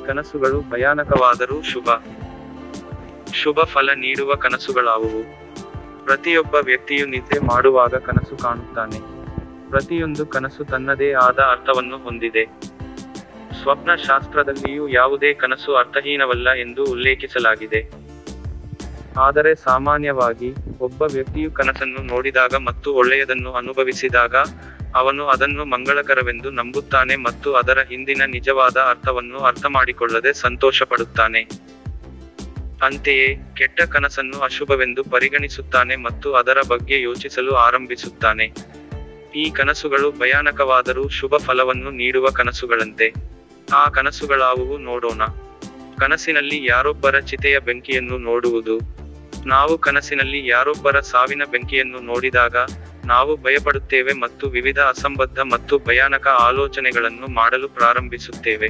ಕನಸುಗಳು ಭಯಾನಕವಾದರೂ ಶುಭ ಶುಭ ಫಲ ನೀಡುವ ಕನಸುಗಳಾವುವು ಪ್ರತಿಯೊಬ್ಬ ವ್ಯಕ್ತಿಯು ನಿದ್ದೆ ಮಾಡುವಾಗ ಕನಸು ಕಾಣುತ್ತಾನೆ ಪ್ರತಿಯೊಂದು ಕನಸು ತನ್ನದೇ ಆದ ಅರ್ಥವನ್ನು ಹೊಂದಿದೆ ಸ್ವಪ್ನ ಶಾಸ್ತ್ರದಲ್ಲಿಯೂ ಯಾವುದೇ ಕನಸು ಅರ್ಥಹೀನವಲ್ಲ ಎಂದು ಉಲ್ಲೇಖಿಸಲಾಗಿದೆ ಆದರೆ ಸಾಮಾನ್ಯವಾಗಿ ಒಬ್ಬ ವ್ಯಕ್ತಿಯು ಕನಸನ್ನು ನೋಡಿದಾಗ ಮತ್ತು ಒಳ್ಳೆಯದನ್ನು ಅನುಭವಿಸಿದಾಗ ಅವನು ಅದನ್ನು ಮಂಗಳಕರವೆಂದು ನಂಬುತ್ತಾನೆ ಮತ್ತು ಅದರ ಹಿಂದಿನ ನಿಜವಾದ ಅರ್ಥವನ್ನು ಅರ್ಥಮಾಡಿಕೊಳ್ಳದೆ ಸಂತೋಷಪಡುತ್ತಾನೆ ಅಂತೆಯೇ ಕೆಟ್ಟ ಕನಸನ್ನು ಅಶುಭವೆಂದು ಪರಿಗಣಿಸುತ್ತಾನೆ ಮತ್ತು ಅದರ ಬಗ್ಗೆ ಯೋಚಿಸಲು ಆರಂಭಿಸುತ್ತಾನೆ ಈ ಕನಸುಗಳು ಭಯಾನಕವಾದರೂ ಶುಭ ಫಲವನ್ನು ನೀಡುವ ಕನಸುಗಳಂತೆ ಆ ಕನಸುಗಳಾವುವು ನೋಡೋಣ ಕನಸಿನಲ್ಲಿ ಯಾರೊಬ್ಬರ ಚಿತೆಯ ಬೆಂಕಿಯನ್ನು ನೋಡುವುದು ನಾವು ಕನಸಿನಲ್ಲಿ ಯಾರೊಬ್ಬರ ಸಾವಿನ ಬೆಂಕಿಯನ್ನು ನೋಡಿದಾಗ ನಾವು ಭಯಪಡುತ್ತೇವೆ ಮತ್ತು ವಿವಿಧ ಅಸಂಬದ್ಧ ಮತ್ತು ಭಯಾನಕ ಆಲೋಚನೆಗಳನ್ನು ಮಾಡಲು ಪ್ರಾರಂಭಿಸುತ್ತೇವೆ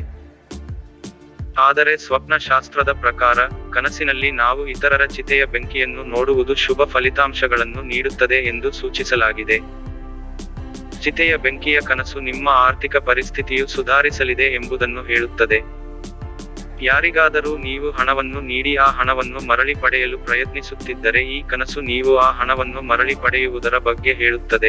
ಆದರೆ ಸ್ವಪ್ನ ಶಾಸ್ತ್ರದ ಪ್ರಕಾರ ಕನಸಿನಲ್ಲಿ ನಾವು ಇತರರ ಚಿತೆಯ ಬೆಂಕಿಯನ್ನು ನೋಡುವುದು ಶುಭ ಫಲಿತಾಂಶಗಳನ್ನು ನೀಡುತ್ತದೆ ಎಂದು ಸೂಚಿಸಲಾಗಿದೆ ಚಿತೆಯ ಬೆಂಕಿಯ ಕನಸು ನಿಮ್ಮ ಆರ್ಥಿಕ ಪರಿಸ್ಥಿತಿಯು ಸುಧಾರಿಸಲಿದೆ ಎಂಬುದನ್ನು ಹೇಳುತ್ತದೆ ಯಾರಿಗಾದರೂ ನೀವು ಹಣವನ್ನು ನೀಡಿ ಆ ಹಣವನ್ನು ಮರಳಿ ಪಡೆಯಲು ಪ್ರಯತ್ನಿಸುತ್ತಿದ್ದರೆ ಈ ಕನಸು ನೀವು ಆ ಹಣವನ್ನು ಮರಳಿ ಪಡೆಯುವುದರ ಬಗ್ಗೆ ಹೇಳುತ್ತದೆ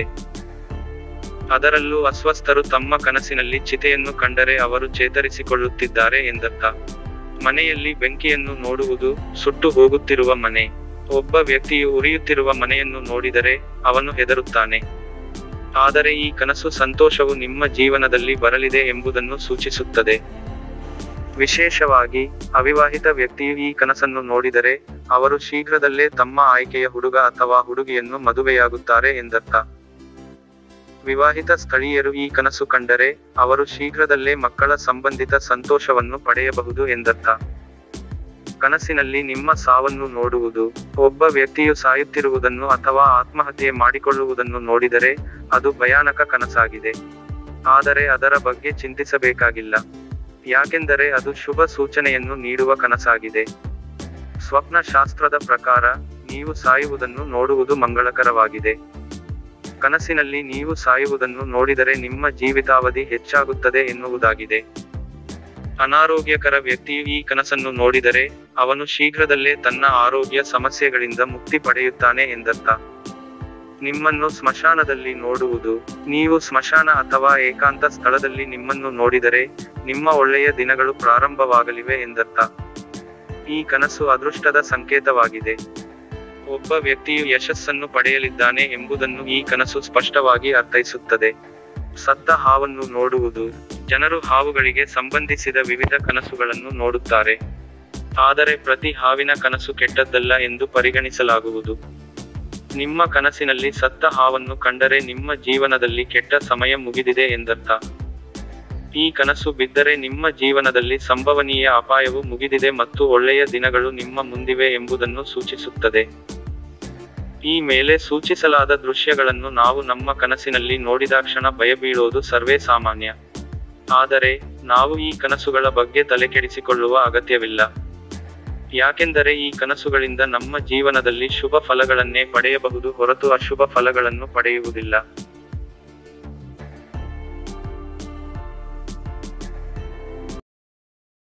ಅದರಲ್ಲೂ ಅಸ್ವಸ್ಥರು ತಮ್ಮ ಕನಸಿನಲ್ಲಿ ಚಿತೆಯನ್ನು ಕಂಡರೆ ಅವರು ಚೇತರಿಸಿಕೊಳ್ಳುತ್ತಿದ್ದಾರೆ ಎಂದರ್ಥ ಮನೆಯಲ್ಲಿ ಬೆಂಕಿಯನ್ನು ನೋಡುವುದು ಸುಟ್ಟು ಹೋಗುತ್ತಿರುವ ಮನೆ ಒಬ್ಬ ವ್ಯಕ್ತಿಯು ಉರಿಯುತ್ತಿರುವ ಮನೆಯನ್ನು ನೋಡಿದರೆ ಅವನು ಹೆದರುತ್ತಾನೆ ಆದರೆ ಈ ಕನಸು ಸಂತೋಷವು ನಿಮ್ಮ ಜೀವನದಲ್ಲಿ ಬರಲಿದೆ ಎಂಬುದನ್ನು ಸೂಚಿಸುತ್ತದೆ ವಿಶೇಷವಾಗಿ ಅವಿವಾಹಿತ ವ್ಯಕ್ತಿಯು ಈ ಕನಸನ್ನು ನೋಡಿದರೆ ಅವರು ಶೀಘ್ರದಲ್ಲೇ ತಮ್ಮ ಆಯ್ಕೆಯ ಹುಡುಗ ಅಥವಾ ಹುಡುಗಿಯನ್ನು ಮದುವೆಯಾಗುತ್ತಾರೆ ಎಂದರ್ಥ ವಿವಾಹಿತ ಸ್ಥಳೀಯರು ಈ ಕನಸು ಕಂಡರೆ ಅವರು ಶೀಘ್ರದಲ್ಲೇ ಮಕ್ಕಳ ಸಂಬಂಧಿತ ಸಂತೋಷವನ್ನು ಪಡೆಯಬಹುದು ಎಂದರ್ಥ ಕನಸಿನಲ್ಲಿ ನಿಮ್ಮ ಸಾವನ್ನು ನೋಡುವುದು ಒಬ್ಬ ವ್ಯಕ್ತಿಯು ಸಾಯುತ್ತಿರುವುದನ್ನು ಅಥವಾ ಆತ್ಮಹತ್ಯೆ ಮಾಡಿಕೊಳ್ಳುವುದನ್ನು ನೋಡಿದರೆ ಅದು ಭಯಾನಕ ಕನಸಾಗಿದೆ ಆದರೆ ಅದರ ಬಗ್ಗೆ ಚಿಂತಿಸಬೇಕಾಗಿಲ್ಲ ಯಾಕೆಂದರೆ ಅದು ಶುಭ ಸೂಚನೆಯನ್ನು ನೀಡುವ ಕನಸಾಗಿದೆ ಸ್ವಪ್ನ ಶಾಸ್ತ್ರದ ಪ್ರಕಾರ ನೀವು ಸಾಯುವುದನ್ನು ನೋಡುವುದು ಮಂಗಳಕರವಾಗಿದೆ ಕನಸಿನಲ್ಲಿ ನೀವು ಸಾಯುವುದನ್ನು ನೋಡಿದರೆ ನಿಮ್ಮ ಜೀವಿತಾವಧಿ ಹೆಚ್ಚಾಗುತ್ತದೆ ಎನ್ನುವುದಾಗಿದೆ ಅನಾರೋಗ್ಯಕರ ವ್ಯಕ್ತಿಯು ಈ ಕನಸನ್ನು ನೋಡಿದರೆ ಅವನು ಶೀಘ್ರದಲ್ಲೇ ತನ್ನ ಆರೋಗ್ಯ ಸಮಸ್ಯೆಗಳಿಂದ ಮುಕ್ತಿ ಪಡೆಯುತ್ತಾನೆ ಎಂದರ್ಥ ನಿಮ್ಮನ್ನು ಸ್ಮಶಾನದಲ್ಲಿ ನೋಡುವುದು ನೀವು ಸ್ಮಶಾನ ಅಥವಾ ಏಕಾಂತ ಸ್ಥಳದಲ್ಲಿ ನಿಮ್ಮನ್ನು ನೋಡಿದರೆ ನಿಮ್ಮ ಒಳ್ಳೆಯ ದಿನಗಳು ಪ್ರಾರಂಭವಾಗಲಿವೆ ಎಂದರ್ಥ ಈ ಕನಸು ಅದೃಷ್ಟದ ಸಂಕೇತವಾಗಿದೆ ಒಬ್ಬ ವ್ಯಕ್ತಿಯು ಯಶಸ್ಸನ್ನು ಪಡೆಯಲಿದ್ದಾನೆ ಎಂಬುದನ್ನು ಈ ಕನಸು ಸ್ಪಷ್ಟವಾಗಿ ಅರ್ಥೈಸುತ್ತದೆ ಸತ್ತ ಹಾವನ್ನು ನೋಡುವುದು ಜನರು ಹಾವುಗಳಿಗೆ ಸಂಬಂಧಿಸಿದ ವಿವಿಧ ಕನಸುಗಳನ್ನು ನೋಡುತ್ತಾರೆ ಆದರೆ ಪ್ರತಿ ಹಾವಿನ ಕನಸು ಕೆಟ್ಟದ್ದಲ್ಲ ಎಂದು ಪರಿಗಣಿಸಲಾಗುವುದು ನಿಮ್ಮ ಕನಸಿನಲ್ಲಿ ಸತ್ತ ಹಾವನ್ನು ಕಂಡರೆ ನಿಮ್ಮ ಜೀವನದಲ್ಲಿ ಕೆಟ್ಟ ಸಮಯ ಮುಗಿದಿದೆ ಎಂದರ್ಥ ಈ ಕನಸು ಬಿದ್ದರೆ ನಿಮ್ಮ ಜೀವನದಲ್ಲಿ ಸಂಭವನೀಯ ಅಪಾಯವು ಮುಗಿದಿದೆ ಮತ್ತು ಒಳ್ಳೆಯ ದಿನಗಳು ನಿಮ್ಮ ಮುಂದಿವೆ ಎಂಬುದನ್ನು ಸೂಚಿಸುತ್ತದೆ ಈ ಮೇಲೆ ಸೂಚಿಸಲಾದ ದೃಶ್ಯಗಳನ್ನು ನಾವು ನಮ್ಮ ಕನಸಿನಲ್ಲಿ ನೋಡಿದಾಕ್ಷಣ ಭಯಬೀಳೋದು ಸರ್ವೇ ಸಾಮಾನ್ಯ ಆದರೆ ನಾವು ಈ ಕನಸುಗಳ ಬಗ್ಗೆ ತಲೆಕೆಡಿಸಿಕೊಳ್ಳುವ ಅಗತ್ಯವಿಲ್ಲ ಯಾಕೆಂದರೆ ಈ ಕನಸುಗಳಿಂದ ನಮ್ಮ ಜೀವನದಲ್ಲಿ ಶುಭ ಫಲಗಳನ್ನೇ ಪಡೆಯಬಹುದು ಹೊರತು ಅಶುಭ ಫಲಗಳನ್ನು ಪಡೆಯುವುದಿಲ್ಲ